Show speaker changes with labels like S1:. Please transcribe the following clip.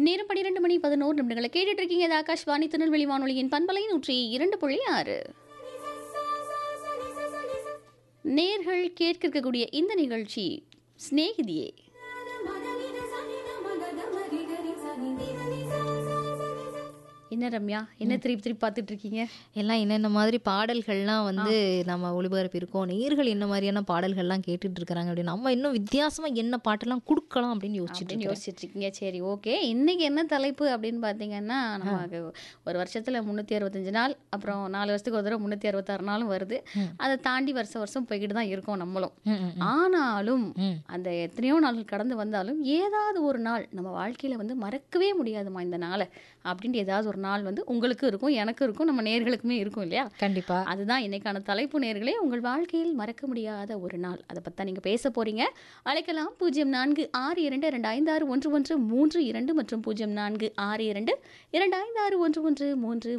S1: நேரம் பன்னிரெண்டு மணி பதினோரு நிமிடங்களை கேட்டுட்டு இருக்கீங்க இது ஆகாஷ்வாணி திருநெல்வேலி வானொலியின் பண்பலை நூற்றி இரண்டு புள்ளி ஆறு நேர்கள் கேட்க இருக்கக்கூடிய இந்த நிகழ்ச்சி சிநேகிதியே என்ன ரம்யா என்ன திருப்பி திருப்பி பார்த்துட்டு இருக்கீங்க
S2: எல்லாம் என்னென்ன மாதிரி பாடல்கள்லாம் வந்து நம்ம ஒளிபரப்பி இருக்கோம் நேர்கள் என்ன மாதிரியான பாடல்கள்லாம் கேட்டுட்டு இருக்கிறாங்க அப்படின்னு நம்ம இன்னும் வித்தியாசமா என்ன பாட்டெல்லாம் கொடுக்கலாம் அப்படின்னு யோசிச்சுட்டு
S1: அப்படின்னு
S2: இருக்கோம்
S1: யோசிச்சுட்டு இருக்கீங்க சரி ஓகே இன்னைக்கு என்ன தலைப்பு அப்படின்னு பார்த்தீங்கன்னா நமக்கு ஒரு வருஷத்தில் முந்நூற்றி அறுபத்தஞ்சு நாள் அப்புறம் நாலு வருஷத்துக்கு ஒரு தடவை முந்நூற்றி அறுபத்தாறு நாளும் வருது அதை தாண்டி வருஷம் வருஷம் போய்கிட்டு தான் இருக்கோம் நம்மளும்
S2: ம், ம்,
S1: ஆனாலும்
S2: ம்.
S1: அந்த எத்தனையோ நாள் கடந்து வந்தாலும் ஏதாவது ஒரு நாள் நம்ம வாழ்க்கையில் வந்து மறக்கவே முடியாதுமா இந்த நாளை அப்படின்ட்டு ஏதாவது ஒரு நாள் வந்து உங்களுக்கும் இருக்கும் எனக்கும் இருக்கும் நம்ம நேர்களுக்குமே இருக்கும் இல்லையா
S2: கண்டிப்பா
S1: அதுதான் இன்னைக்கான தலைப்பு நேர்களே உங்கள் வாழ்க்கையில் மறக்க முடியாத ஒரு நாள் அதை பற்றி தான் நீங்கள் பேச போறீங்க அழைக்கலாம் பூஜ்ஜியம் நான்கு ஆறு இரண்டு இரண்டு ஐந்து ஆறு ஒன்று ஒன்று மூன்று இரண்டு மற்றும் பூஜ்ஜியம் நான்கு ஆறு இரண்டு இரண்டு ஐந்து ஆறு ஒன்று ஒன்று மூன்று